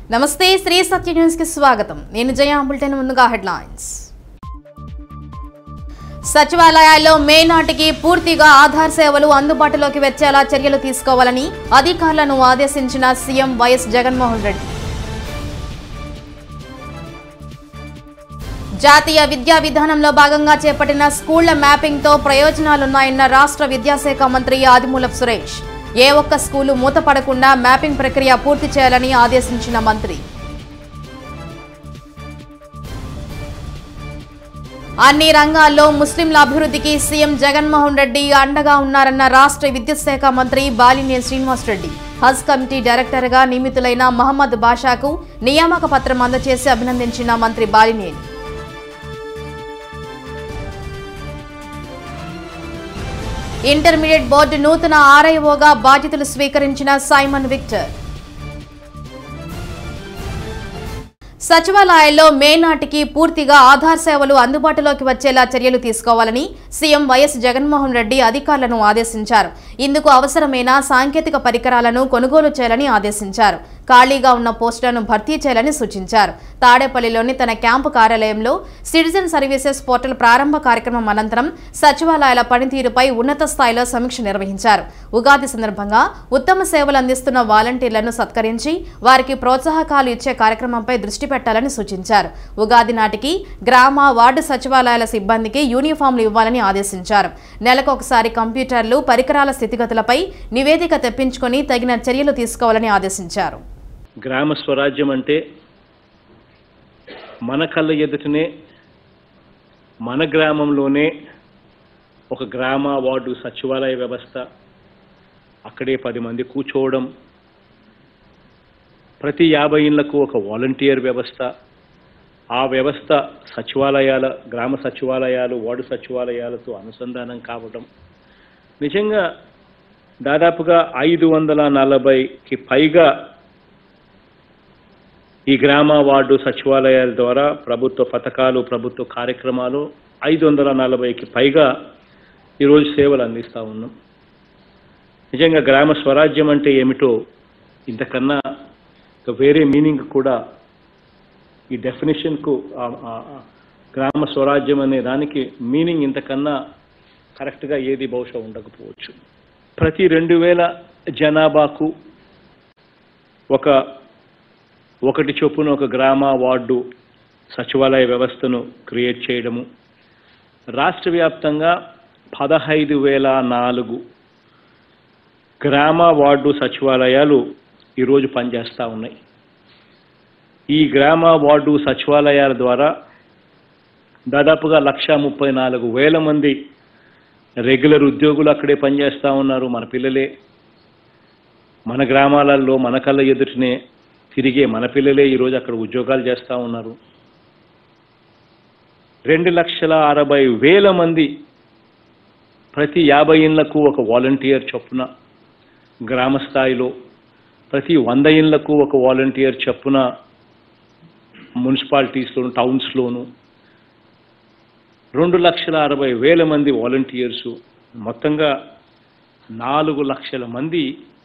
నమస్తే శ్రీ సత్య న్యూస్ కి స్వాగతం నేను జయ బులెటిన్ ముందుగా హెడ్లైన్స్ సచివాలయాల్లో మే నాటికి పూర్తిగా ఆధార్ సేవలు అందుబాటులోకి వచ్చేలా చర్యలు తీసుకోవాలని అధికారులను ఆదేశించిన సీఎం వైఎస్ జగన్మోహన్ రెడ్డి జాతీయ విద్యా విధానంలో భాగంగా చేపట్టిన స్కూళ్ల మ్యాపింగ్తో ప్రయోజనాలున్నాయన్న రాష్ట్ర విద్యాశాఖ మంత్రి ఆదిమూలపు సురేష్ ఏ ఒక్క స్కూలు మూతపడకుండా మ్యాపింగ్ ప్రక్రియ పూర్తి చేయాలని ఆదేశించిన మంత్రి అన్ని రంగాల్లో ముస్లింల అభివృద్ధికి సీఎం జగన్మోహన్ రెడ్డి అండగా ఉన్నారన్న రాష్ట్ర విద్యుత్ శాఖ మంత్రి బాలినేని శ్రీనివాసరెడ్డి హజ్ కమిటీ డైరెక్టర్గా నియమితులైన మహమ్మద్ బాషాకు నియామక పత్రం అందజేసి అభినందించిన మంత్రి బాలినేని ఇంటర్మీడియట్ బోర్డు నూతన ఆర్ఐఓగా బాధ్యతలు స్వీకరించిన సైమన్ విక్టర్ సచివాలయాల్లో మే నాటికి పూర్తిగా ఆధార్ సేవలు అందుబాటులోకి వచ్చేలా చర్యలు తీసుకోవాలని సీఎం వైఎస్ జగన్మోహన్ రెడ్డి అధికారులను ఆదేశించారు ఇందుకు అవసరమైన సాంకేతిక పరికరాలను కొనుగోలు చేయాలని ఆదేశించారు ఖాళీగా ఉన్న పోస్టులను భర్తీ చేయాలని సూచించారు తాడేపల్లిలోని తన క్యాంపు కార్యాలయంలో సిటిజన్ సర్వీసెస్ పోర్టల్ ప్రారంభ కార్యక్రమం అనంతరం సచివాలయాల పనితీరుపై ఉన్నత స్థాయిలో సమీక్ష నిర్వహించారు ఉగాది సందర్భంగా ఉత్తమ సేవలు అందిస్తున్న వాలంటీర్లను సత్కరించి వారికి ప్రోత్సాహకాలు ఇచ్చే కార్యక్రమంపై దృష్టి పెట్టాలని సూచించారు ఉగాది నాటికి గ్రామ వార్డు సచివాలయాల సిబ్బందికి యూనిఫామ్లు ఇవ్వాలని ఆదేశించారు నెలకు ఒకసారి కంప్యూటర్లు పరికరాల స్థితిగతులపై నివేదిక తెప్పించుకొని తగిన చర్యలు తీసుకోవాలని ఆదేశించారు గ్రామ స్వరాజ్యం అంటే మన కళ్ళ ఎదుటనే మన గ్రామంలోనే ఒక గ్రామ వార్డు సచివాలయ వ్యవస్థ అక్కడే పది మంది కూర్చోవడం ప్రతి యాభై ఇళ్లకు ఒక వాలంటీర్ వ్యవస్థ ఆ వ్యవస్థ సచివాలయాల గ్రామ సచివాలయాలు వార్డు సచివాలయాలతో అనుసంధానం కావడం నిజంగా దాదాపుగా ఐదు వందల నలభైకి పైగా ఈ గ్రామ వార్డు సచివాలయాల ద్వారా ప్రభుత్వ పథకాలు ప్రభుత్వ కార్యక్రమాలు ఐదు వందల నలభైకి పైగా ఈరోజు సేవలు అందిస్తూ ఉన్నాం నిజంగా గ్రామ స్వరాజ్యం అంటే ఏమిటో ఇంతకన్నా ఇంకా వేరే మీనింగ్ కూడా ఈ డెఫినేషన్కు ఆ- ఆ- ఆ గ్రామ స్వరాజ్యం అనే దానికి మీనింగ్ ఇంతకన్నా కరెక్ట్గా ఏది బహుశా ఉండకపోవచ్చు ప్రతి రెండు వేల జనాభాకు ఒక ఒకటి చొప్పున ఒక గ్రామ వార్డు సచివాలయ వ్యవస్థను క్రియేట్ చేయడము రాష్ట్ర వ్యాప్తంగా పదహైదు వేల నాలుగు గ్రామ వార్డు సచివాలయాలు ఈరోజు పనిచేస్తూ ఉన్నాయి ఈ గ్రామ వార్డు సచివాలయాల ద్వారా దాదాపుగా లక్ష ముప్పై నాలుగు వేల మంది రెగ్యులర్ ఉద్యోగులు అక్కడే పనిచేస్తూ ఉన్నారు మన పిల్లలే మన గ్రామాలలో మన కళ్ళ ఎదుటనే తిరిగే మన పిల్లలే ఈరోజు అక్కడ ఉద్యోగాలు చేస్తూ ఉన్నారు రెండు లక్షల అరవై వేల మంది ప్రతి యాభై ఇళ్లకు ఒక వాలంటీర్ చొప్పున గ్రామ స్థాయిలో ప్రతి వంద ఇళ్లకు ఒక వాలంటీర్ చొప్పున మున్సిపాలిటీస్లోను టౌన్స్లోను రెండు లక్షల అరవై వేల మంది వాలంటీర్స్ మొత్తంగా నాలుగు లక్షల మంది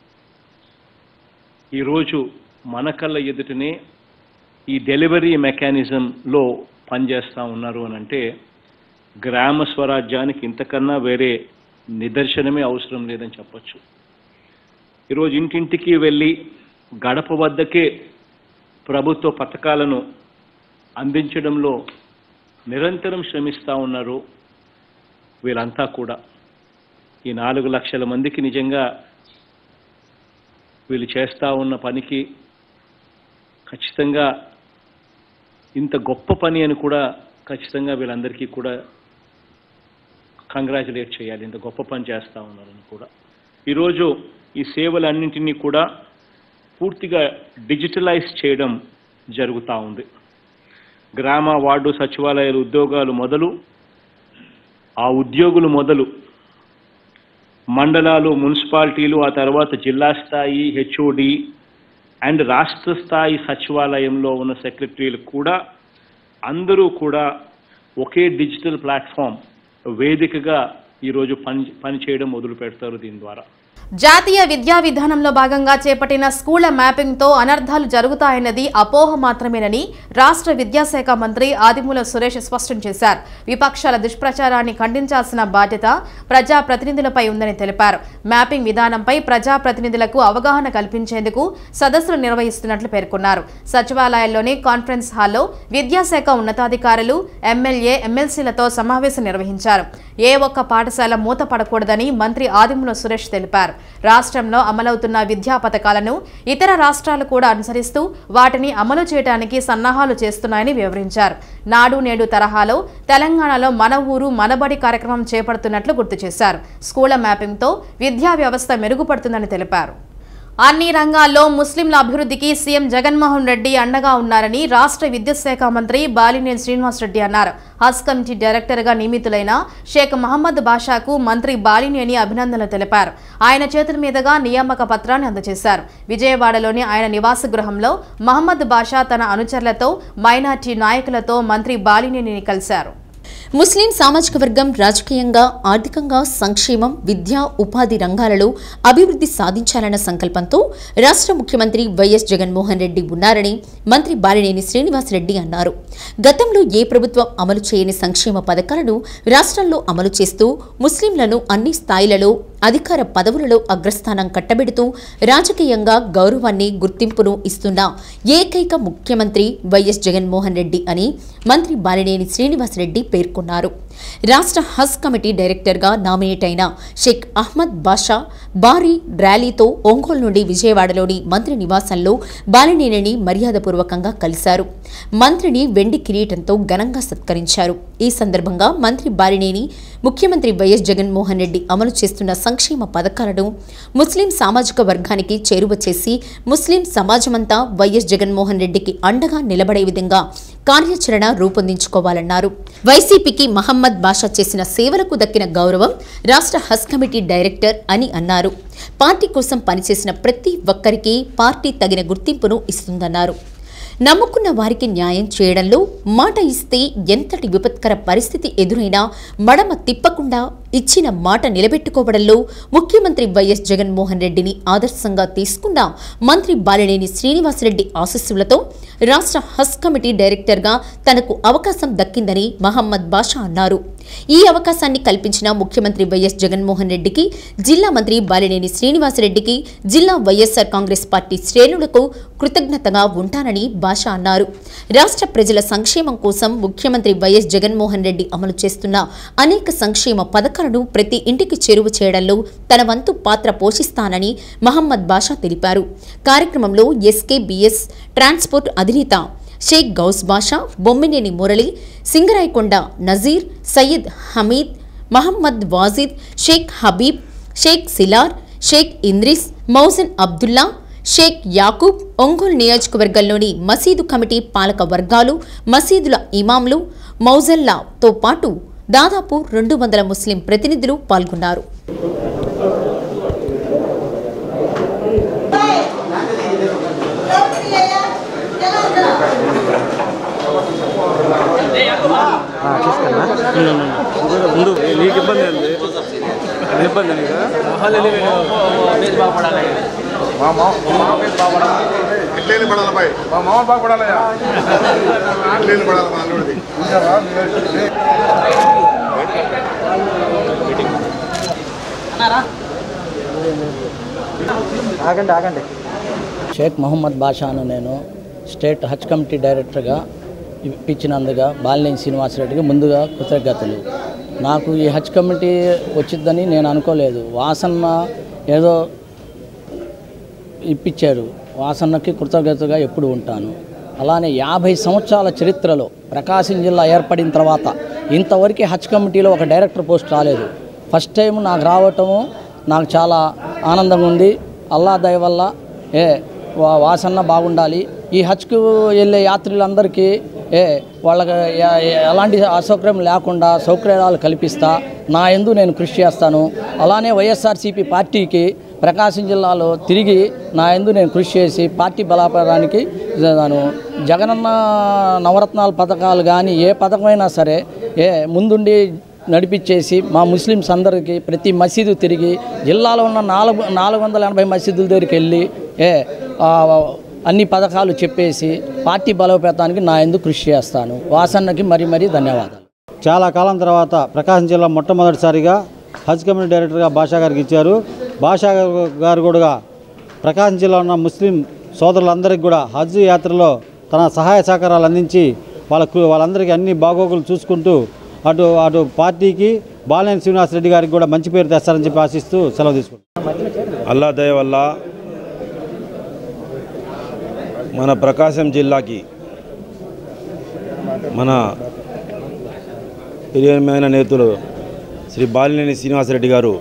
ఈరోజు మన కళ్ళ ఎదుటనే ఈ డెలివరీ మెకానిజంలో పనిచేస్తూ ఉన్నారు అని అంటే గ్రామ స్వరాజ్యానికి ఇంతకన్నా వేరే నిదర్శనమే అవసరం లేదని చెప్పొచ్చు ఈరోజు ఇంటింటికి వెళ్ళి గడప వద్దకే ప్రభుత్వ పథకాలను అందించడంలో నిరంతరం శ్రమిస్తూ ఉన్నారు వీళ్ళంతా కూడా ఈ నాలుగు లక్షల మందికి నిజంగా వీళ్ళు చేస్తూ ఉన్న పనికి ఖచ్చితంగా ఇంత గొప్ప పని అని కూడా ఖచ్చితంగా వీళ్ళందరికీ కూడా కంగ్రాచులేట్ చేయాలి ఇంత గొప్ప పని చేస్తూ ఉన్నారని కూడా ఈరోజు ఈ సేవలన్నింటినీ కూడా పూర్తిగా డిజిటలైజ్ చేయడం జరుగుతూ ఉంది గ్రామ వార్డు సచివాలయాల ఉద్యోగాలు మొదలు ఆ ఉద్యోగులు మొదలు మండలాలు మున్సిపాలిటీలు ఆ తర్వాత జిల్లా స్థాయి హెచ్ఓడి అండ్ రాష్ట్ర స్థాయి సచివాలయంలో ఉన్న సెక్రటరీలు కూడా అందరూ కూడా ఒకే డిజిటల్ ప్లాట్ఫామ్ వేదికగా ఈరోజు పని పని చేయడం మొదలు పెడతారు దీని ద్వారా జాతీయ విద్యా విధానంలో భాగంగా చేపట్టిన స్కూళ్ల మ్యాపింగ్తో అనర్థాలు జరుగుతాయన్నది అపోహ మాత్రమేనని రాష్ట్ర విద్యాశాఖ మంత్రి ఆదిమూల సురేష్ స్పష్టం చేశారు విపక్షాల దుష్ప్రచారాన్ని ఖండించాల్సిన బాధ్యత ప్రజాప్రతినిధులపై ఉందని తెలిపారు మ్యాపింగ్ విధానంపై ప్రజాప్రతినిధులకు అవగాహన కల్పించేందుకు సదస్సులు నిర్వహిస్తున్నట్లు పేర్కొన్నారు సచివాలయాల్లోని కాన్ఫరెన్స్ హాల్లో విద్యాశాఖ ఉన్నతాధికారులు ఎమ్మెల్యే ఎమ్మెల్సీలతో సమావేశం నిర్వహించారు ఏ ఒక్క పాఠశాల మూతపడకూడదని మంత్రి ఆదిమూల సురేష్ తెలిపారు రాష్ట్రంలో అమలవుతున్న విద్యా పథకాలను ఇతర రాష్ట్రాలు కూడా అనుసరిస్తూ వాటిని అమలు చేయడానికి సన్నాహాలు చేస్తున్నాయని వివరించారు నాడు నేడు తరహాలో తెలంగాణలో మన ఊరు మనబడి కార్యక్రమం చేపడుతున్నట్లు గుర్తు చేశారు స్కూళ్ల మ్యాపింగ్తో విద్యా వ్యవస్థ మెరుగుపడుతుందని తెలిపారు అన్ని రంగాల్లో ముస్లింల అభివృద్ధికి సీఎం జగన్మోహన్ రెడ్డి అండగా ఉన్నారని రాష్ట్ర విద్యుత్ శాఖ మంత్రి బాలినేని శ్రీనివాసరెడ్డి అన్నారు హజ్ కమిటీ డైరెక్టర్గా నియమితులైన షేక్ మహమ్మద్ బాషాకు మంత్రి బాలినేని అభినందనలు తెలిపారు ఆయన చేతుల మీదుగా నియామక పత్రాన్ని అందజేశారు విజయవాడలోని ఆయన నివాస గృహంలో మహమ్మద్ బాషా తన అనుచరులతో మైనార్టీ నాయకులతో మంత్రి బాలినేనిని కలిశారు ముస్లిం సామాజిక వర్గం రాజకీయంగా ఆర్థికంగా సంక్షేమం విద్య ఉపాధి రంగాలలో అభివృద్ధి సాధించాలన్న సంకల్పంతో రాష్ట్ర ముఖ్యమంత్రి వైఎస్ జగన్మోహన్ రెడ్డి ఉన్నారని మంత్రి బాలినేని శ్రీనివాసరెడ్డి అన్నారు గతంలో ఏ ప్రభుత్వం అమలు చేయని సంక్షేమ పథకాలను రాష్ట్రంలో అమలు చేస్తూ ముస్లింలను అన్ని స్థాయిలలో అధికార పదవులలో అగ్రస్థానం కట్టబెడుతూ రాజకీయంగా గౌరవాన్ని గుర్తింపును ఇస్తున్న ఏకైక ముఖ్యమంత్రి వైఎస్ జగన్మోహన్ రెడ్డి అని మంత్రి బాలినేని శ్రీనివాసరెడ్డి పేర్కొన్నారు రాష్ట్ర హజ్ కమిటీ డైరెక్టర్గా నామినేట్ అయిన షేక్ అహ్మద్ బాషా భారీ ర్యాలీతో ఒంగోలు నుండి విజయవాడలోని మంత్రి నివాసంలో బాలినేనిని మర్యాదపూర్వకంగా కలిశారు మంత్రిని వెండి కిరీటంతో ఘనంగా సత్కరించారు ఈ సందర్భంగా మంత్రి బాలినేని ముఖ్యమంత్రి వైఎస్ జగన్మోహన్ రెడ్డి అమలు చేస్తున్న సంక్షేమ పథకాలను ముస్లిం సామాజిక వర్గానికి చేరువ చేసి ముస్లిం సమాజమంతా వైఎస్ జగన్మోహన్ రెడ్డికి అండగా నిలబడే విధంగా కార్యాచరణ రూపొందించుకోవాలన్నారు వైసీపీకి మహమ్మద్ బాషా చేసిన సేవలకు దక్కిన గౌరవం రాష్ట్ర హజ్ కమిటీ డైరెక్టర్ అని అన్నారు పార్టీ కోసం పనిచేసిన ప్రతి ఒక్కరికి పార్టీ తగిన గుర్తింపును ఇస్తుందన్నారు నమ్ముకున్న వారికి న్యాయం చేయడంలో మాట ఇస్తే ఎంతటి విపత్కర పరిస్థితి ఎదురైనా మడమ తిప్పకుండా ఇచ్చిన మాట నిలబెట్టుకోవడంలో ముఖ్యమంత్రి వైఎస్ జగన్మోహన్ రెడ్డిని ఆదర్శంగా తీసుకున్న మంత్రి బాలినేని శ్రీనివాసరెడ్డి ఆశస్సులతో రాష్ట్ర హజ్ కమిటీ డైరెక్టర్గా తనకు అవకాశం దక్కిందని మహమ్మద్ బాషా అన్నారు ఈ అవకాశాన్ని కల్పించిన ముఖ్యమంత్రి వైఎస్ జగన్మోహన్ రెడ్డికి జిల్లా మంత్రి బాలినేని శ్రీనివాసరెడ్డికి జిల్లా వైఎస్ఆర్ కాంగ్రెస్ పార్టీ శ్రేణులకు కృతజ్ఞతగా ఉంటానని బాషా అన్నారు రాష్ట్ర ప్రజల సంక్షేమం కోసం ముఖ్యమంత్రి వైఎస్ జగన్మోహన్ రెడ్డి అమలు చేస్తున్న అనేక సంక్షేమ పథకాలను ప్రతి ఇంటికి చేరువ చేయడంలో తన వంతు పాత్ర పోషిస్తానని మహమ్మద్ బాషా తెలిపారు కార్యక్రమంలో ఎస్కేబిఎస్ ట్రాన్స్పోర్ట్ అధినేత షేక్ గౌస్ బాషా బొమ్మినేని మురళి సింగరాయకొండ నజీర్ సయ్యద్ హమీద్ మహమ్మద్ వాజిద్ షేక్ హబీబ్ షేక్ సిలార్ షేక్ ఇంద్రిస్ మౌజన్ అబ్దుల్లా షేక్ యాకూబ్ ఒంగోలు నియోజకవర్గంలోని మసీదు కమిటీ పాలక వర్గాలు మసీదుల ఇమాంలు మౌజల్లాతో పాటు దాదాపు రెండు వందల ముస్లిం ప్రతినిధులు పాల్గొన్నారు ముందు నీకు ఇబ్బంది ఏంది అది ఇబ్బంది నీకు మా మా మా పేరు బాగుపడాలి ఎట్లేని పడాలి బాయ్ మా మామ బాగుపడాలయ్యా ఎట్లేని పడాలి మా అల్లుడిది ఆగండి ఆగండి షేక్ మహమ్మద్ బాషాను నేను స్టేట్ హజ్ కమిటీ డైరెక్టర్గా ఇప్పించినందుగా బాలినేని శ్రీనివాసరెడ్డికి ముందుగా కృతజ్ఞతలు నాకు ఈ హజ్ కమిటీ వచ్చిద్దని నేను అనుకోలేదు వాసన్న ఏదో ఇప్పించారు వాసన్నకి కృతజ్ఞతగా ఎప్పుడు ఉంటాను అలానే యాభై సంవత్సరాల చరిత్రలో ప్రకాశం జిల్లా ఏర్పడిన తర్వాత ఇంతవరకు హజ్ కమిటీలో ఒక డైరెక్టర్ పోస్ట్ రాలేదు ఫస్ట్ టైం నాకు రావటము నాకు చాలా ఆనందంగా ఉంది అల్లా దయ వల్ల ఏ వా- వాసన్న బాగుండాలి ఈ హజ్కు వెళ్ళే యాత్రికులందరికీ ఏ వాళ్ళకి ఎ- ఎ- ఎలాంటి అసౌకర్యం లేకుండా సౌకర్యాలు కల్పిస్తా నా ఎందు నేను కృషి చేస్తాను అలానే వైఎస్ఆర్సీపీ పార్టీకి ప్రకాశం జిల్లాలో తిరిగి నా ఎందు నేను కృషి చేసి పార్టీ బలాపడానికి నేను జగనన్న నవరత్నాల పథకాలు కానీ ఏ పథకమైనా సరే ఏ ముందుండి నడిపించేసి మా ముస్లిమ్స్ అందరికీ ప్రతి మసీదు తిరిగి జిల్లాలో ఉన్న నాలుగు నాలుగు వందల ఎనభై మసీదుల దగ్గరికి వెళ్ళి ఏ ఆ, అన్ని పథకాలు చెప్పేసి పార్టీ బలోపేతానికి నా ఎందుకు కృషి చేస్తాను వాసన్నకి మరీ మరీ ధన్యవాదాలు చాలా కాలం తర్వాత ప్రకాశం జిల్లా మొట్టమొదటిసారిగా హజ్ కమిటీ డైరెక్టర్గా భాషా గారికి ఇచ్చారు భాషా గారు కూడా ప్రకాశం జిల్లా ఉన్న ముస్లిం సోదరులందరికీ కూడా హజ్ యాత్రలో తన సహాయ సహకారాలు అందించి వాళ్ళకు వాళ్ళందరికీ అన్ని బాగోగులు చూసుకుంటూ అటు అటు పార్టీకి బాలినేని శ్రీనివాసరెడ్డి గారికి కూడా మంచి పేరు తెస్తారని చెప్పి ఆశిస్తూ సెలవు తీసుకుంటాం అల్లా దయ వల్ల మన ప్రకాశం జిల్లాకి మన ప్రియమైన నేతలు శ్రీ బాలినేని శ్రీనివాసరెడ్డి గారు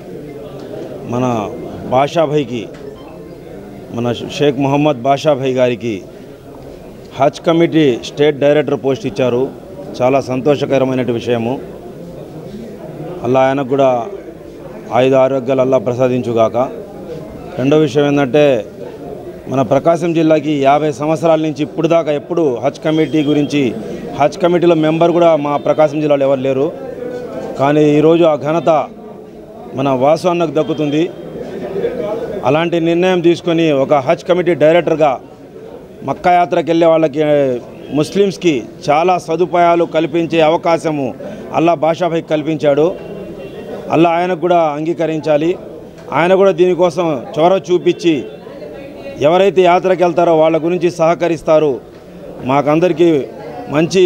మన బాషాభాయ్కి మన షేక్ మొహమ్మద్ బాషాభాయ్ గారికి Haj committee state director post ఇచ్చారు చాలా సంతోషకరమైన విషయము అల్లా ఆయనకు కూడా ఆయుధ ఆరోగ్యాలు అల్లా ప్రసాదించుగాక రెండో విషయం ఏంటంటే మన ప్రకాశం జిల్లాకి యాభై సంవత్సరాల నుంచి ఇప్పుడు దాకా ఎప్పుడు హజ్ కమిటీ గురించి హజ్ కమిటీలో మెంబర్ కూడా మా ప్రకాశం జిల్లాలో ఎవరు లేరు కానీ ఈరోజు ఆ ఘనత మన వాసు అన్నకు దక్కుతుంది అలాంటి నిర్ణయం తీసుకొని ఒక హజ్ కమిటీ డైరెక్టర్గా మక్కా యాత్రకు వెళ్ళే వాళ్ళకి ముస్లిమ్స్కి చాలా సదుపాయాలు కల్పించే అవకాశము అల్లా బాషాభాయ్ కల్పించాడు అల్లా ఆయనకు కూడా అంగీకరించాలి ఆయన కూడా దీనికోసం చొరవ చూపించి ఎవరైతే యాత్రకు వెళ్తారో వాళ్ళ గురించి సహకరిస్తారు మాకందరికీ మంచి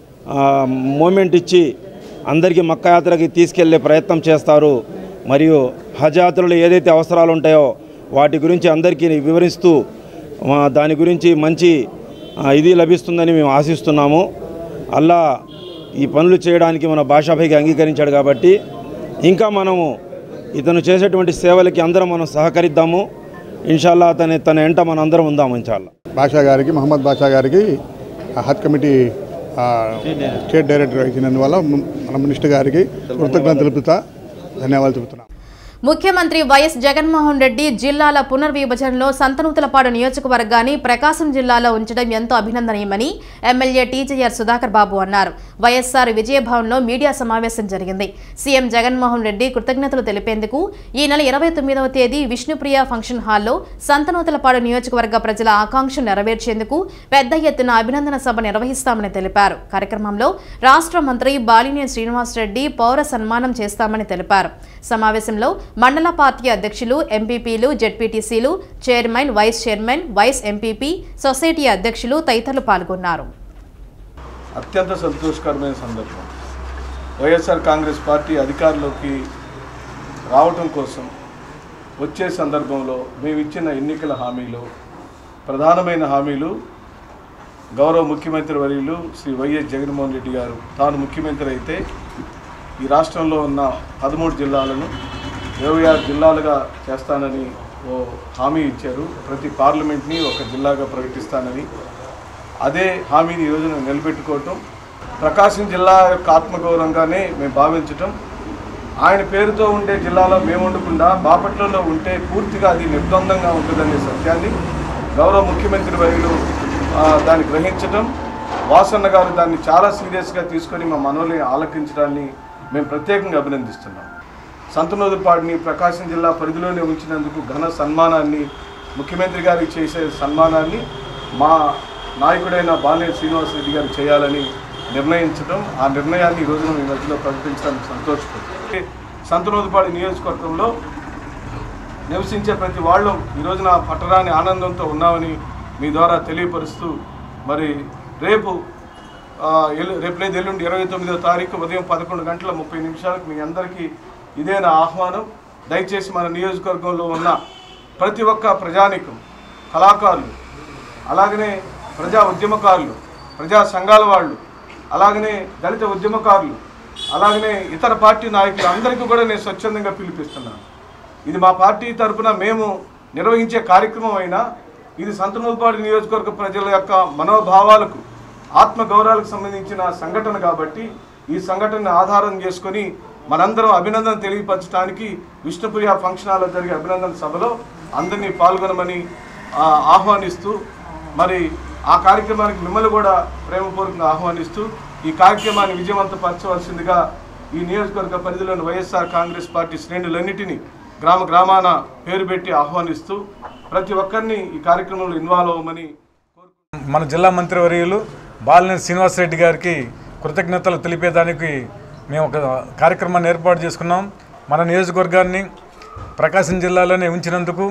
మూమెంట్ ఇచ్చి అందరికీ మక్క యాత్రకి తీసుకెళ్లే ప్రయత్నం చేస్తారు మరియు హజ్ యాత్రలో ఏదైతే అవసరాలు ఉంటాయో వాటి గురించి అందరికీ వివరిస్తూ ఆ, దాని గురించి మంచి ఆ, ఇది లభిస్తుందని మేము ఆశిస్తున్నాము అల్లా ఈ పనులు చేయడానికి మన భాషాభైకి అంగీకరించాడు కాబట్టి ఇంకా మనము ఇతను చేసేటువంటి సేవలకి అందరం మనం సహకరిద్దాము ఇన్షాల్లా అతని తన ఎంట మన అందరం ఉందాము ఇన్షాల్లా బాషా గారికి మహమ్మద్ బాషా గారికి ఆ హజ్ కమిటీ ఆ, స్టేట్ డైరెక్టర్ ఇచ్చినందువల్ల మన మినిస్టర్ గారికి కృతజ్ఞతలు తెలుపుతా ధన్యవాదాలు చెబుతున్నాను ముఖ్యమంత్రి వైఎస్ జగన్మోహన్ రెడ్డి జిల్లాల పునర్విభజనలో సంతనూతలపాడు నియోజకవర్గాన్ని ప్రకాశం జిల్లాలో ఉంచడం ఎంతో అభినందనీయమని ఎమ్మెల్యే టీజేఆర్ సుధాకర్ బాబు అన్నారు వైఎస్సార్ విజయభవన్లో మీడియా సమావేశం జరిగింది సీఎం జగన్మోహన్ రెడ్డి కృతజ్ఞతలు తెలిపేందుకు ఈ నెల ఇరవై తొమ్మిదవ తేదీ విష్ణుప్రియ ఫంక్షన్ హాల్లో సంతనూతలపాడు నియోజకవర్గ ప్రజల ఆకాంక్షలు నెరవేర్చేందుకు పెద్ద ఎత్తున అభినందన సభ నిర్వహిస్తామని తెలిపారు కార్యక్రమంలో రాష్ట్ర మంత్రి బాలినేని శ్రీనివాసరెడ్డి పౌర సన్మానం చేస్తామని తెలిపారు సమావేశంలో మండల పార్టీ అధ్యక్షులు ఎంపీపీలు జెడ్పీటీసీలు chairman vice chairman vice MPP society అధ్యక్షులు తదితరులు పాల్గొన్నారు అత్యంత సంతోషకరమైన సందర్భం వైఎస్ఆర్ కాంగ్రెస్ పార్టీ అధికారంలోకి రావటం కోసం వచ్చే సందర్భంలో మేము ఇచ్చిన ఎన్నికల హామీలు ప్రధానమైన హామీలు గౌరవ ముఖ్యమంత్రి వర్యులు శ్రీ వైఎస్ జగన్మోహన్ రెడ్డి గారు తాను ముఖ్యమంత్రి అయితే ఈ రాష్ట్రంలో ఉన్న పదమూడు జిల్లాలను ఇరవై ఆరు జిల్లాలుగా చేస్తానని ఓ హామీ ఇచ్చారు ప్రతి పార్లమెంట్ని ఒక జిల్లాగా ప్రకటిస్తానని అదే హామీని ఈ రోజున నిలబెట్టుకోవటం ప్రకాశం జిల్లా యొక్క ఆత్మగౌరవంగానే మేము భావించటం ఆయన పేరుతో ఉండే జిల్లాలో మేము ఉండకుండా బాపట్లలో ఉంటే పూర్తిగా అది నిర్ద్వందంగా ఉంటుందనే సత్యాన్ని గౌరవ ముఖ్యమంత్రి వర్యులు ఆ, దాన్ని గ్రహించటం వాసన్న గారు దాన్ని చాలా సీరియస్గా తీసుకొని మా మనోని ఆలకించడాన్ని మేము ప్రత్యేకంగా అభినందిస్తున్నాం సంతనోదుపాడిని ప్రకాశం జిల్లా పరిధిలోనే ఉంచినందుకు ఘన సన్మానాన్ని ముఖ్యమంత్రి గారికి చేసే సన్మానాన్ని మా నాయకుడైన బాలినేని శ్రీనివాసరెడ్డి గారు చేయాలని నిర్ణయించడం ఆ నిర్ణయాన్ని ఈ రోజున మీ మధ్యలో ప్రకటించడానికి సంతోషపడుతుంది సంతనోదుపాడి నియోజకవర్గంలో నివసించే ప్రతి వాళ్ళు ఈ రోజున పట్టరాని ఆనందంతో ఉన్నామని మీ ద్వారా తెలియపరుస్తూ మరి రేపు ఆ, ఎల్లు రేపు లేదు ఎల్లుండి ఇరవై తొమ్మిదో తారీఖు ఉదయం పదకొండు గంటల ముప్పై నిమిషాలకు మీ అందరికీ ఇదే నా ఆహ్వానం దయచేసి మన నియోజకవర్గంలో ఉన్న ప్రతి ఒక్క ప్రజానికం కళాకారులు అలాగనే ప్రజా ఉద్యమకారులు ప్రజా సంఘాల వాళ్ళు అలాగనే దళిత ఉద్యమకారులు అలాగనే ఇతర పార్టీ నాయకులు అందరికీ కూడా నేను స్వచ్ఛందంగా పిలిపిస్తున్నాను ఇది మా పార్టీ తరపున మేము నిర్వహించే కార్యక్రమం అయినా ఇది సంతనూరుపాడు నియోజకవర్గ ప్రజల యొక్క మనోభావాలకు ఆత్మ గౌరవాలకు సంబంధించిన సంఘటన కాబట్టి ఈ సంఘటనను ఆధారం చేసుకొని మనందరం అభినందన తెలియపరచడానికి విష్ణుప్రియ ఫంక్షన్ హాల్లో జరిగే అభినందన సభలో అందరినీ పాల్గొనమని ఆ, ఆహ్వానిస్తూ మరి ఆ కార్యక్రమానికి మిమ్మల్ని కూడా ప్రేమపూర్వకంగా ఆహ్వానిస్తూ ఈ కార్యక్రమాన్ని విజయవంతపరచవలసిందిగా ఈ నియోజకవర్గ పరిధిలోని వైఎస్ఆర్ కాంగ్రెస్ పార్టీ శ్రేణులన్నిటినీ గ్రామ గ్రామాన పేరు పెట్టి ఆహ్వానిస్తూ ప్రతి ఒక్కరిని ఈ కార్యక్రమంలో ఇన్వాల్వ్ అవ్వమని మన జిల్లా మంత్రివర్యులు బాలినేని శ్రీనివాసరెడ్డి గారికి కృతజ్ఞతలు తెలిపేదానికి మేము ఒక కార్యక్రమాన్ని ఏర్పాటు చేసుకున్నాం మన నియోజకవర్గాన్ని ప్రకాశం జిల్లాలోనే ఉంచినందుకు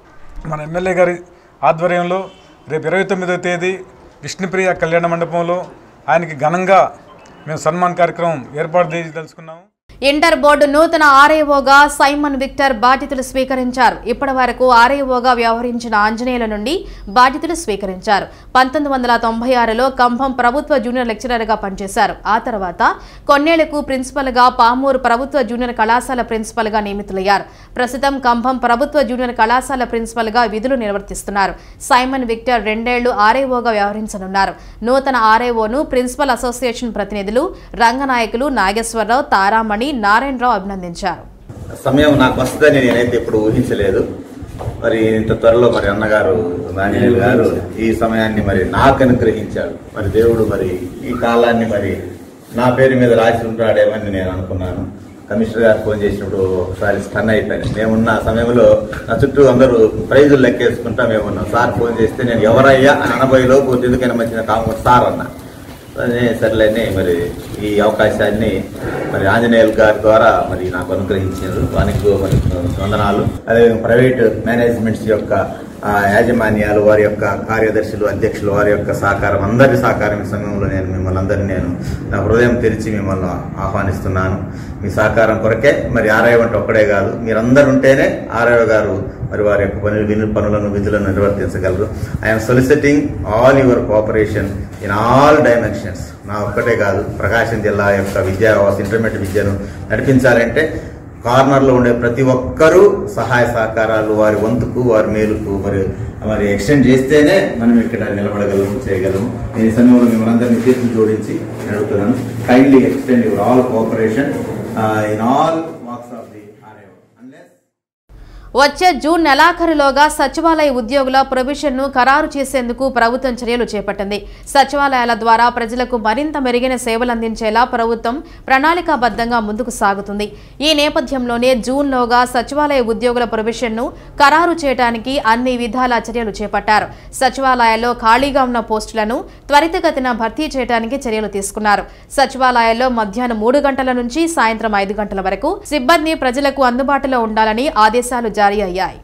మన ఎమ్మెల్యే గారి ఆధ్వర్యంలో రేపు ఇరవై తొమ్మిదవ తేదీ విష్ణుప్రియ కళ్యాణ మండపంలో ఆయనకి ఘనంగా మేము సన్మాన్ కార్యక్రమం ఏర్పాటు చేయదలుచుకున్నాము ఇంటర్ బోర్డు నూతన ఆర్ఐఓగా సైమన్ విక్టర్ బాధ్యతలు స్వీకరించారు ఇప్పటి వరకు ఆర్ఐఓగా వ్యవహరించిన ఆంజనేయుల నుండి బాధ్యతలు స్వీకరించారు పంతొమ్మిది వందల తొంభై ఆరులో కంభం ప్రభుత్వ జూనియర్ లెక్చరర్గా పనిచేశారు ఆ తర్వాత కొన్నేళ్లకు ప్రిన్సిపల్గా పామూరు ప్రభుత్వ జూనియర్ కళాశాల ప్రిన్సిపల్గా నియమితులయ్యారు ప్రస్తుతం కంభం ప్రభుత్వ జూనియర్ కళాశాల ప్రిన్సిపల్గా విధులు నిర్వర్తిస్తున్నారు సైమన్ విక్టర్ రెండేళ్లు ఆర్ఐఓగా వ్యవహరించనున్నారు నూతన ఆర్ఐఓను ప్రిన్సిపల్ అసోసియేషన్ ప్రతినిధులు రంగనాయకులు నాగేశ్వరరావు తారామణి నారాయణరావు అభినందించారు సమయం నాకు వస్తుందని నేనైతే ఇప్పుడు ఊహించలేదు మరి ఇంత త్వరలో మరి అన్నగారు ఆంజనేయులు గారు ఈ సమయాన్ని మరి నాకు అనుగ్రహించాడు మరి దేవుడు మరి ఈ కాలాన్ని మరి నా పేరు మీద రాసి ఉంటాడేమని నేను అనుకున్నాను కమిషనర్ గారు ఫోన్ చేసినప్పుడు ఒకసారి స్టన్ అయిపోయాను మేమున్న సమయంలో నా చుట్టూ అందరూ ప్రైజులు లెక్కేసుకుంటా మేమున్నాం సార్ ఫోన్ చేస్తే నేను ఎవరయ్యా అని అనబోయేలోపు ఎందుకైనా మంచిన కాము సార్ అన్నా అదే సర్లేని మరి ఈ అవకాశాన్ని మరి ఆంజనేయులు గారి ద్వారా మరి నాకు అనుగ్రహించారు వానికి మరి వందనాలు అదే ప్రైవేట్ మేనేజ్మెంట్స్ యొక్క ఆ, యాజమాన్యాలు వారి యొక్క కార్యదర్శులు అధ్యక్షులు వారి యొక్క సహకారం అందరి సహకారం ఈ సమయంలో నేను మిమ్మల్ని అందరినీ నేను నా హృదయం తెరిచి మిమ్మల్ని ఆహ్వానిస్తున్నాను మీ సహకారం కొరకే మరి ఆర్ఐ అంటే ఒక్కడే కాదు మీరందరూ ఉంటేనే ఆర్ఐ గారు మరి వారి యొక్క పనులు విను పనులను విధులను నిర్వర్తించగలరు I'm soliciting all your cooperation in all dimensions నా ఒక్కటే కాదు ప్రకాశం జిల్లా యొక్క విద్యా వ్యవస్థ ఇంటర్మీడియట్ విద్యను నడిపించాలంటే కార్నర్లో ఉండే ప్రతి ఒక్కరూ సహాయ సహకారాలు వారి వంతుకు వారి మేలుకు మరి మరి ఎక్స్టెండ్ చేస్తేనే మనం ఇక్కడ నిలబడగలము చేయగలము నేను ఈ సమయంలో మిమ్మల్ని అందరినీ చేతులు జోడించి నేను అడుగుతున్నాను kindly extend your all cooperation in all walks of the RA unless వచ్చే జూన్ నెలాఖరులోగా సచివాలయ ఉద్యోగుల ప్రొవిషన్ను ఖరారు చేసేందుకు ప్రభుత్వం చర్యలు చేపట్టింది సచివాలయాల ద్వారా ప్రజలకు మరింత మెరుగైన సేవలు అందించేలా ప్రభుత్వం ప్రణాళికాబద్ధంగా ముందుకు సాగుతుంది ఈ నేపథ్యంలోనే జూన్లోగా సచివాలయ ఉద్యోగుల ప్రొవిషన్ను ఖరారు చేయడానికి అన్ని విధాల చర్యలు చేపట్టారు సచివాలయాల్లో ఖాళీగా ఉన్న పోస్టులను త్వరితగతిన భర్తీ చేయడానికి చర్యలు తీసుకున్నారు సచివాలయాల్లో మధ్యాహ్నం మూడు గంటల నుంచి సాయంత్రం ఐదు గంటల వరకు సిబ్బంది ప్రజలకు అందుబాటులో ఉండాలని ఆదేశాలు జారీ అయ్యాయి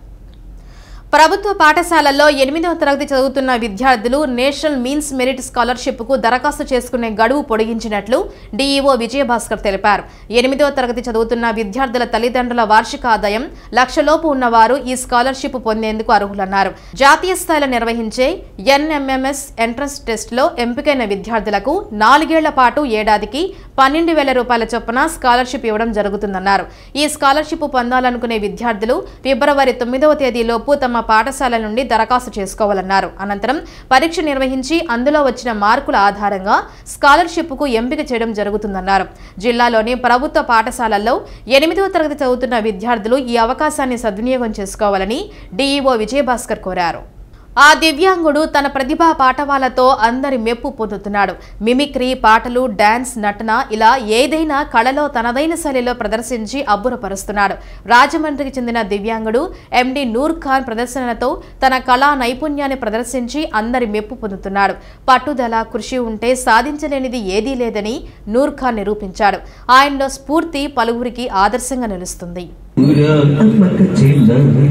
ప్రభుత్వ పాఠశాలల్లో ఎనిమిదవ తరగతి చదువుతున్న విద్యార్థులు నేషనల్ మీన్స్ మెరిట్ స్కాలర్షిప్ కు దరఖాస్తు చేసుకునే గడువు పొడిగించినట్లు డీఈఓ విజయభాస్కర్ తెలిపారు ఎనిమిదవ తరగతి చదువుతున్న విద్యార్థుల తల్లిదండ్రుల వార్షిక ఆదాయం లక్షలోపు ఉన్నవారు ఈ స్కాలర్షిప్ పొందేందుకు అర్హులన్నారు జాతీయ స్థాయిలో నిర్వహించే ఎన్ఎంఎంఎస్ ఎంట్రన్స్ టెస్ట్లో ఎంపికైన విద్యార్థులకు నాలుగేళ్ల పాటు ఏడాదికి పన్నెండు వేల రూపాయల చొప్పున స్కాలర్షిప్ ఇవ్వడం జరుగుతుందన్నారు ఈ స్కాలర్షిప్ పొందాలనుకునే విద్యార్థులు ఫిబ్రవరి తొమ్మిదవ తేదీలోపు తమ పాఠశాల నుండి దరఖాస్తు చేసుకోవాలన్నారు అనంతరం పరీక్ష నిర్వహించి అందులో వచ్చిన మార్కుల ఆధారంగా స్కాలర్షిప్కు ఎంపిక చేయడం జరుగుతుందన్నారు జిల్లాలోని ప్రభుత్వ పాఠశాలల్లో ఎనిమిదవ తరగతి చదువుతున్న విద్యార్థులు ఈ అవకాశాన్ని సద్వినియోగం చేసుకోవాలని డీఈఓ విజయభాస్కర్ కోరారు ఆ దివ్యాంగుడు తన ప్రతిభా పాఠవాలతో అందరి మెప్పు పొందుతున్నాడు మిమిక్రీ పాటలు డాన్స్ నటన ఇలా ఏదైనా కళలో తనదైన శైలిలో ప్రదర్శించి అబ్బురపరుస్తున్నాడు రాజమండ్రికి చెందిన దివ్యాంగుడు ఎండి నూర్ ఖాన్ ప్రదర్శనలతో తన కళా నైపుణ్యాన్ని ప్రదర్శించి అందరి మెప్పు పొందుతున్నాడు పట్టుదల కృషి ఉంటే సాధించలేనిది ఏదీ లేదని నూర్ ఖాన్ నిరూపించాడు ఆయనలో స్ఫూర్తి పలువురికి ఆదర్శంగా నిలుస్తుంది పురాతమక చెల్ల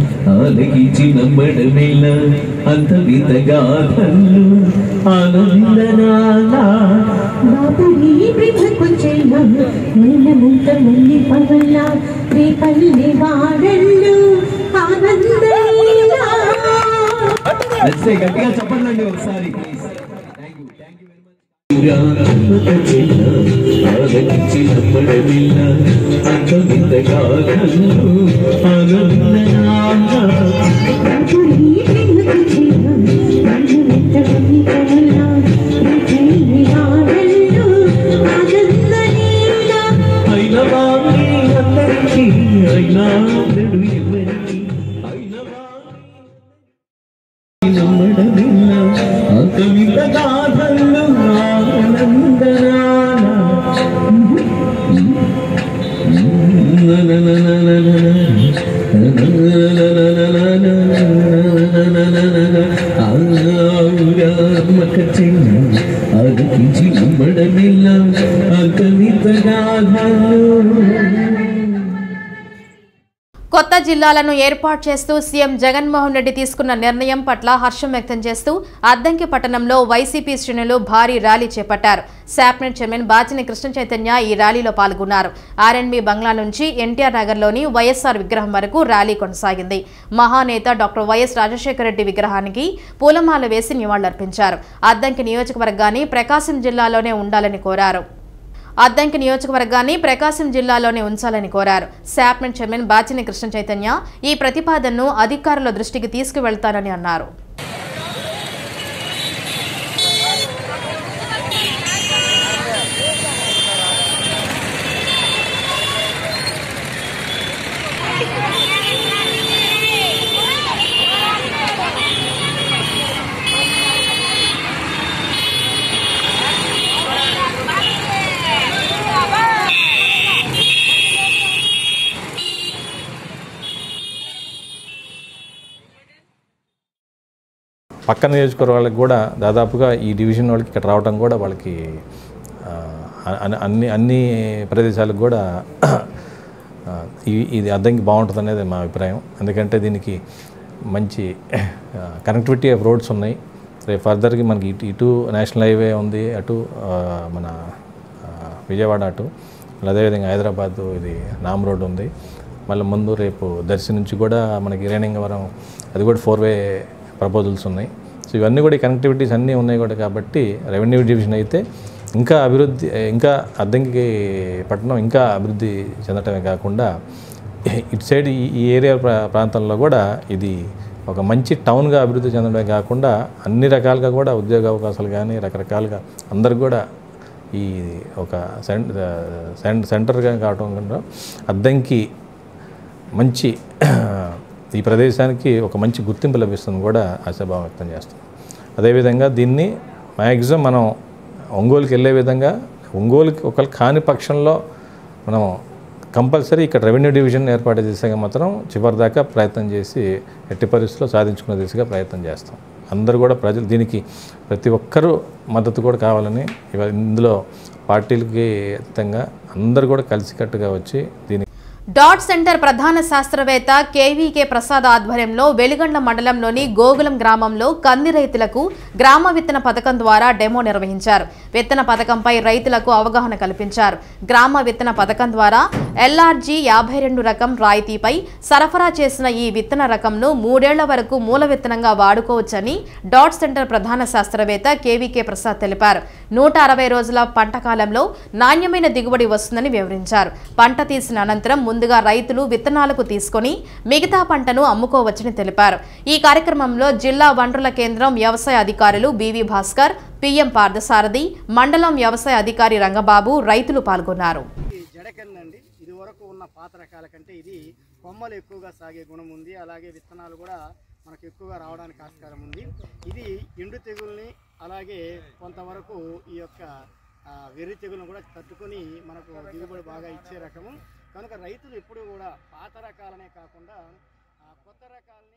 ఆలకించి నమ్మడమిల్ల అంతరితగాథల్లు ఆనందనాలా బాపుని బ్రహ్మకు చెల్ల నీలమంత మల్లి పవల్ల రేపల్లి వాడల్లు ఆనందలీలా నచ్చే గట్టిగా చెప్పండి ఒకసారి ప్లీజ్ పురాతమక చెల్ల ఆలకించి నమ్మడమిల్ల అంతరితగాథల్లు ఆనందనాలా బాపుని బ్రహ్మకు చెల్ల నీలమంత మల్లి పవల్ల రేపల్లి వాడల్లు ఆనందలీలా అయిన వాణి అందరికీ అయినా నడు ఎవరికి అయిన వాణి నమ్మడమిల్ల అంతమిల్ల గాథల్లో ఆనందనాల నమ్మక చెయ్య ఆలకించి నమ్మడమిల్ల ఆ కవిత గాథలు కొత్త జిల్లాలను ఏర్పాటు చేస్తూ సీఎం జగన్మోహన్ రెడ్డి తీసుకున్న నిర్ణయం పట్ల హర్షం వ్యక్తం చేస్తూ అద్దంకి పట్టణంలో వైసీపీ శ్రేణులు భారీ ర్యాలీ చేపట్టారు శాప్నెట్ చైర్మన్ బాచిని కృష్ణ చైతన్య ఈ ర్యాలీలో పాల్గొన్నారు ఆర్ఎన్బి బంగ్లా నుంచి ఎన్టీఆర్ నగర్లోని వైఎస్ఆర్ విగ్రహం వరకు ర్యాలీ కొనసాగింది మహానేత డాక్టర్ వైఎస్ రాజశేఖర రెడ్డి విగ్రహానికి పూలమాల వేసి నివాళులర్పించారు అద్దంకి నియోజకవర్గాన్ని ప్రకాశం జిల్లాలోనే ఉండాలని కోరారు అద్దంకి నియోజకవర్గాన్ని ప్రకాశం జిల్లాలోనే ఉంచాలని కోరారు శాప్మెంట్ చైర్మన్ బాచిని కృష్ణ చైతన్య ఈ ప్రతిపాదనను అధికారుల దృష్టికి తీసుకువెళ్తానని అన్నారు పక్క నియోజకవర్గాలకు కూడా దాదాపుగా ఈ డివిజన్ వాళ్ళకి ఇక్కడ రావడం కూడా వాళ్ళకి ఆ, అన్ని- అన్ని అన్ని ప్రదేశాలకు కూడా ఆ, ఈ- ఇది అద్దంకి బాగుంటుంది అనేది మా అభిప్రాయం ఎందుకంటే దీనికి మంచి కనెక్టివిటీ ఆఫ్ రోడ్స్ ఉన్నాయి రేపు ఫర్దర్కి మనకి ఇటు ఇటు నేషనల్ హైవే ఉంది అటు ఆ, మన ఆ, విజయవాడ అటు అదేవిధంగా హైదరాబాద్ ఇది నామ్ రోడ్ ఉంది మళ్ళీ ముందు రేపు దర్శి నుంచి కూడా మనకి రేణింగవరం అది కూడా ఫోర్ వే ప్రపోజల్స్ ఉన్నాయి సో ఇవన్నీ కూడా ఈ కనెక్టివిటీస్ అన్నీ ఉన్నాయి కూడా కాబట్టి రెవెన్యూ డివిజన్ అయితే ఇంకా అభివృద్ధి ఇంకా అద్దంకి పట్టణం ఇంకా అభివృద్ధి చెందటమే కాకుండా ఇటు సైడ్ ఈ ఈ ఏరియా ప్రా- ప్రాంతంలో కూడా ఇది ఒక మంచి టౌన్గా అభివృద్ధి చెందడమే కాకుండా అన్ని రకాలుగా కూడా ఉద్యోగ అవకాశాలు కానీ రకరకాలుగా అందరికి కూడా ఈ ఒక సెంట్ సెంట్ సెంటర్గా కావటం కన్నా అద్దంకి మంచి ఈ ప్రదేశానికి ఒక మంచి గుర్తింపు లభిస్తుంది కూడా ఆశాభావం వ్యక్తం చేస్తాం అదేవిధంగా దీన్ని మ్యాక్సిమం మనం ఒంగోలుకి వెళ్ళే విధంగా ఒంగోలుకి ఒకవేళ కాని పక్షంలో మనం కంపల్సరీ ఇక్కడ రెవెన్యూ డివిజన్ ఏర్పాటు దిశగా మాత్రం చివరి దాకా ప్రయత్నం చేసి ఎట్టి పరిస్థితుల్లో సాధించుకునే దిశగా ప్రయత్నం చేస్తాం అందరూ కూడా ప్రజలు దీనికి ప్రతి ఒక్కరూ మద్దతు కూడా కావాలని ఇవాళ ఇందులో పార్టీలకి అతీతంగా అందరూ కూడా కలిసికట్టుగా వచ్చి దీనికి డాట్ సెంటర్ ప్రధాన శాస్త్రవేత్త కేవీకే ప్రసాద్ ఆధ్వర్యంలో వెలిగండ్ల మండలంలోని గోగులం గ్రామంలో కంది రైతులకు గ్రామ విత్తన పథకం ద్వారా డెమో నిర్వహించారు విత్తన పథకంపై రైతులకు అవగాహన కల్పించారు గ్రామ విత్తన పథకం ద్వారా ఎల్ఆర్జీ యాభై రెండు రకం రాయితీపై సరఫరా చేసిన ఈ విత్తన రకంను మూడేళ్ల వరకు మూల విత్తనంగా వాడుకోవచ్చని డాట్ సెంటర్ ప్రధాన శాస్త్రవేత్త కేవీకే ప్రసాద్ తెలిపారు నూట అరవై రోజుల పంట కాలంలో నాణ్యమైన దిగుబడి వస్తుందని వివరించారు పంట తీసిన అనంతరం ముందుగా రైతులు విత్తనాలకు తీసుకొని మిగతా పంటను అమ్ముకోవచ్చని తెలిపారు ఈ కార్యక్రమంలో జిల్లా వనరుల కేంద్రం వ్యవసాయ అధికారులు బివి భాస్కర్ పిఎం పార్థసారథి మండలం వ్యవసాయ అధికారి రంగబాబు రైతులు పాల్గొన్నారు జడకందండి ఇది వరకు ఉన్న పాత రకాల కంటే ఇది కొమ్మలు ఎక్కువగా సాగే గుణం ఉంది అలాగే విత్తనాలు కూడా మనకు ఎక్కువగా రావడానికి ఆస్కారం ఉంది ఇది ఎండు తెగుల్ని అలాగే కొంతవరకు ఈ యొక్క ఆ, వెర్రి తెగులను కూడా తట్టుకొని మనకు దిగుబడి బాగా ఇచ్చే రకము కనుక రైతులు ఎప్పుడూ కూడా పాత రకాలనే కాకుండా ఆ, కొత్త రకాలని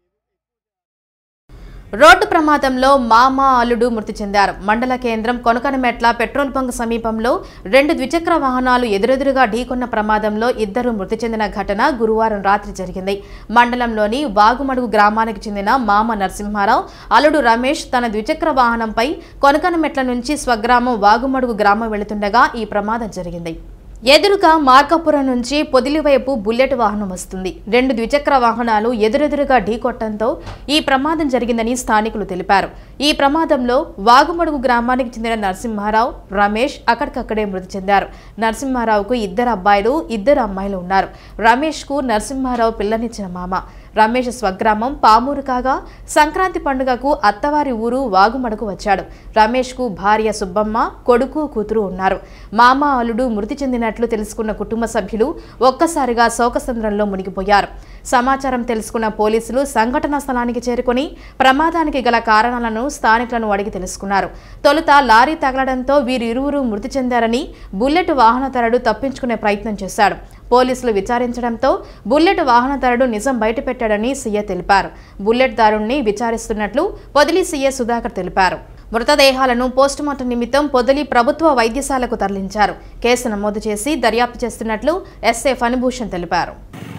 రోడ్డు ప్రమాదంలో మామ అల్లుడు మృతి చెందారు మండల కేంద్రం కొనకనమెట్ల పెట్రోల్ బంక్ సమీపంలో రెండు ద్విచక్ర వాహనాలు ఎదురెదురుగా ఢీకొన్న ప్రమాదంలో ఇద్దరు మృతి చెందిన ఘటన గురువారం రాత్రి జరిగింది మండలంలోని వాగుమడుగు గ్రామానికి చెందిన మామ నరసింహారావు అల్లుడు రమేష్ తన ద్విచక్ర వాహనంపై కొనకనమెట్ల నుంచి స్వగ్రామం వాగుమడుగు గ్రామం వెళుతుండగా ఈ ప్రమాదం జరిగింది ఎదురుగా మార్కాపురం నుంచి పొదిలి వైపు బుల్లెట్ వాహనం వస్తుంది రెండు ద్విచక్ర వాహనాలు ఎదురెదురుగా ఢీకొట్టడంతో ఈ ప్రమాదం జరిగిందని స్థానికులు తెలిపారు ఈ ప్రమాదంలో వాగుమడుగు గ్రామానికి చెందిన నరసింహారావు రమేష్ అక్కడికక్కడే మృతి చెందారు నరసింహారావుకు ఇద్దరు అబ్బాయిలు ఇద్దరు అమ్మాయిలు ఉన్నారు రమేష్కు నరసింహారావు పిల్లనిచ్చిన మామ రమేష్ స్వగ్రామం పామూరు కాగా సంక్రాంతి పండుగకు అత్తవారి ఊరు వాగుమడుకు వచ్చాడు రమేష్కు భార్య సుబ్బమ్మ కొడుకు కూతురు ఉన్నారు మామ అల్లుడు మృతి చెందినట్లు తెలుసుకున్న కుటుంబ సభ్యులు ఒక్కసారిగా శోకసంద్రంలో మునిగిపోయారు సమాచారం తెలుసుకున్న పోలీసులు సంఘటనా స్థలానికి చేరుకొని ప్రమాదానికి గల కారణాలను స్థానికులను అడిగి తెలుసుకున్నారు తొలుత లారీ తగలడంతో వీరిరువురు మృతి చెందారని బుల్లెట్ వాహనదారుడు తప్పించుకునే ప్రయత్నం చేశాడు పోలీసులు విచారించడంతో బుల్లెట్ వాహనదారుడు నిజం బయటపెట్టాడని సీఏ తెలిపారు బుల్లెట్ దారుణ్ణి విచారిస్తున్నట్లు పొదిలి సీఏ సుధాకర్ తెలిపారు మృతదేహాలను పోస్టుమార్టం నిమిత్తం పొదిలి ప్రభుత్వ వైద్యశాలకు తరలించారు కేసు నమోదు చేసి దర్యాప్తు చేస్తున్నట్లు ఎస్ఏ ఫణిభూషణ్ తెలిపారు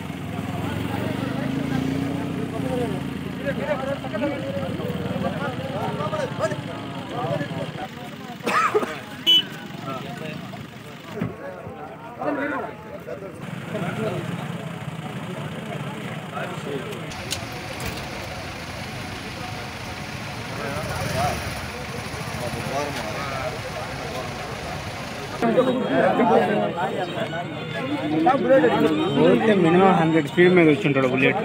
మినిమం హండ్రెడ్ స్పీడ్ మీద వచ్చి ఉంటాడు బుల్లెట్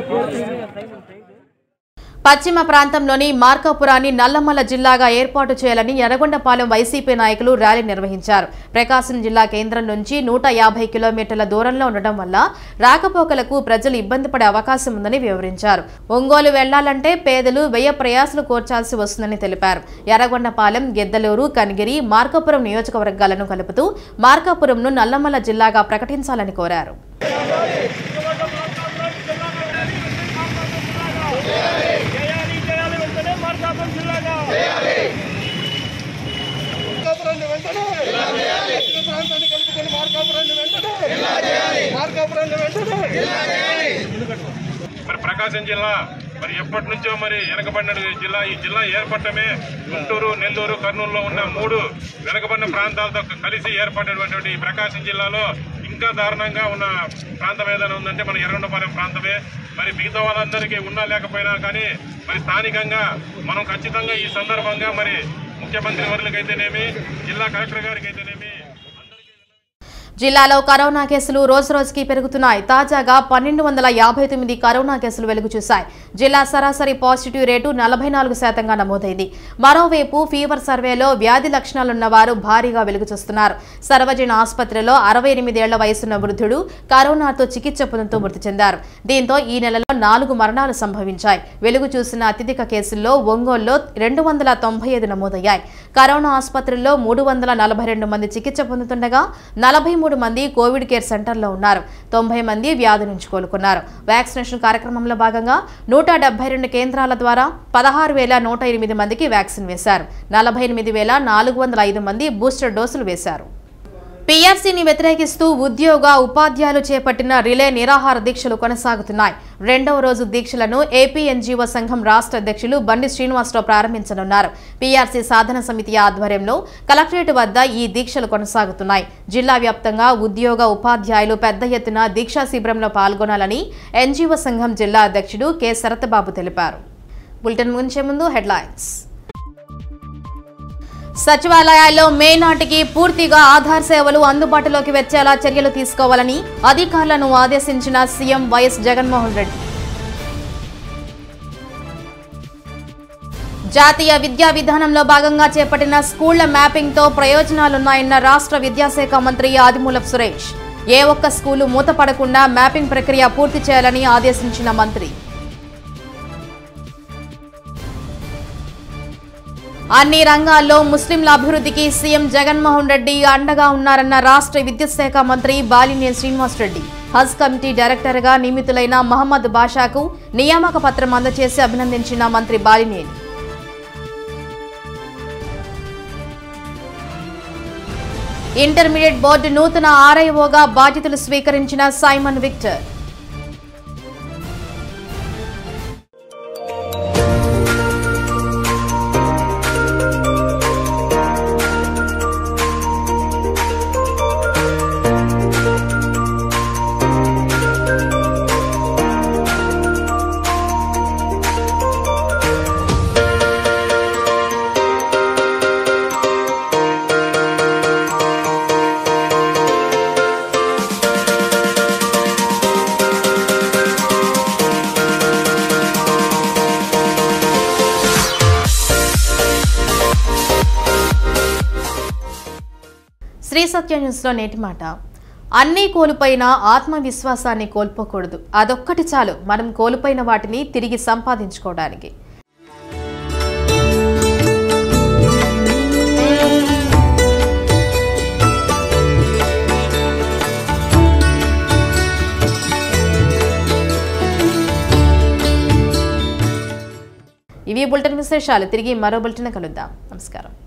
పశ్చిమ ప్రాంతంలోని మార్కాపురాన్ని నల్లమల్ల జిల్లాగా ఏర్పాటు చేయాలని ఎర్రగొండపాలెం వైసీపీ నాయకులు ర్యాలీ నిర్వహించారు ప్రకాశం జిల్లా కేంద్రం నుంచి నూట యాభై కిలోమీటర్ల దూరంలో ఉండడం వల్ల రాకపోకలకు ప్రజలు ఇబ్బంది పడే అవకాశం ఉందని వివరించారు ఒంగోలు వెళ్లాలంటే పేదలు వ్యయ ప్రయాసలు కోర్చాల్సి వస్తుందని తెలిపారు ఎర్రగొండపాలెం గెద్దలూరు కనిగిరి మార్కాపురం నియోజకవర్గాలను కలుపుతూ మార్కాపురంను నల్లమల్ల జిల్లాగా ప్రకటించాలని కోరారు మరి ప్రకాశం జిల్లా మరి ఎప్పటి నుంచో మరి వెనకబడిన జిల్లా ఈ జిల్లా ఏర్పడటమే గుంటూరు నెల్లూరు కర్నూలులో ఉన్న మూడు వెనకబడిన ప్రాంతాలతో కలిసి ఏర్పడినటువంటి ఈ ప్రకాశం జిల్లాలో ఇంకా దారుణంగా ఉన్న ప్రాంతం ఏదైనా ఉందంటే మన ఎర్రగొండపాలెం ప్రాంతమే మరి మిగతా వాళ్ళందరికీ ఉన్నా లేకపోయినా కానీ మరి స్థానికంగా మనం ఖచ్చితంగా ఈ సందర్భంగా మరి ముఖ్యమంత్రి వర్యులకైతేనేమి జిల్లా కలెక్టర్ గారికి అయితేనేమి జిల్లాలో కరోనా కేసులు రోజురోజుకి పెరుగుతున్నాయి తాజాగా పన్నెండు వందల యాభై తొమ్మిది కరోనా కేసులు వెలుగు చూశాయి జిల్లా సరాసరి పాజిటివ్ రేటు నలభై నాలుగు శాతంగా నమోదైంది మరోవైపు ఫీవర్ సర్వేలో వ్యాధి లక్షణాలున్న వారు భారీగా వెలుగు చూస్తున్నారు సర్వజన ఆసుపత్రిలో అరవై ఎనిమిదేళ్ల వయసున్న వృద్ధుడు కరోనాతో చికిత్స పొందుతూ మృతి చెందారు దీంతో ఈ నెలలో నాలుగు మరణాలు సంభవించాయి వెలుగు చూసిన అత్యధిక కేసుల్లో ఒంగోలులో రెండు వందల తొంభై ఐదు నమోదయ్యాయి కరోనా ఆసుపత్రుల్లో మూడు వందల నలభై రెండు మంది చికిత్స పొందుతుండగా నలభై మూడు మంది కోవిడ్ కేర్ సెంటర్లో ఉన్నారు తొంభై మంది వ్యాధి నుంచి కోలుకున్నారు వ్యాక్సినేషన్ కార్యక్రమంలో భాగంగా నూట డెబ్బై రెండు కేంద్రాల ద్వారా పదహారు వేల నూట ఎనిమిది మందికి వ్యాక్సిన్ వేశారు నలభై ఎనిమిది వేల నాలుగు వందల ఐదు మంది బూస్టర్ డోసులు వేశారు పీఆర్సీని వ్యతిరేకిస్తూ ఉద్యోగ ఉపాధ్యాయులు చేపట్టిన రిలే నిరాహార దీక్షలు కొనసాగుతున్నాయి రెండవ రోజు దీక్షలను ఏపీ ఎన్జీఓ సంఘం రాష్ట్ర అధ్యక్షులు బండి శ్రీనివాసరావు ప్రారంభించనున్నారు పీఆర్సీ సాధన సమితి ఆధ్వర్యంలో కలెక్టరేట్ వద్ద ఈ దీక్షలు కొనసాగుతున్నాయి జిల్లా వ్యాప్తంగా ఉద్యోగ ఉపాధ్యాయులు పెద్ద ఎత్తున దీక్షా శిబిరంలో పాల్గొనాలని ఎన్జీఓ సంఘం జిల్లా అధ్యక్షుడు కె శరత్బాబు తెలిపారు బులెటిన్ ముంచే ముందు హెడ్లైన్స్ సచివాలయాల్లో మే నాటికి పూర్తిగా ఆధార్ సేవలు అందుబాటులోకి వచ్చేలా చర్యలు తీసుకోవాలని అధికారులను ఆదేశించిన సీఎం వైఎస్ జగన్మోహన్ రెడ్డి జాతీయ విద్యా విధానంలో భాగంగా చేపట్టిన స్కూళ్ల మ్యాపింగ్తో ప్రయోజనాలున్నాయన్న రాష్ట్ర విద్యాశాఖ మంత్రి ఆదిమూలపు సురేష్ ఏ ఒక్క స్కూలు మూతపడకుండా మ్యాపింగ్ ప్రక్రియ పూర్తి చేయాలని ఆదేశించిన మంత్రి అన్ని రంగాల్లో ముస్లింల అభివృద్ధికి సీఎం జగన్మోహన్ రెడ్డి అండగా ఉన్నారన్న రాష్ట్ర విద్యుత్ శాఖ మంత్రి బాలినేని శ్రీనివాసరెడ్డి హజ్ కమిటీ డైరెక్టర్గా నియమితులైన మహమ్మద్ బాషాకు నియామక పత్రం అందజేసి అభినందించిన మంత్రి బాలినేని ఇంటర్మీడియట్ బోర్డు నూతన ఆర్ఐఓగా బాధ్యతలు స్వీకరించిన సైమన్ విక్టర్ శ్రీ సత్య న్యూస్లో నేటి మాట అన్నీ కోల్పోయినా ఆత్మవిశ్వాసాన్ని కోల్పోకూడదు అదొక్కటి చాలు మనం కోల్పోయిన వాటిని తిరిగి సంపాదించుకోవడానికి బులెటిన్ విశేషాలు తిరిగి మరో బులెటిన్ కలుద్దాం నమస్కారం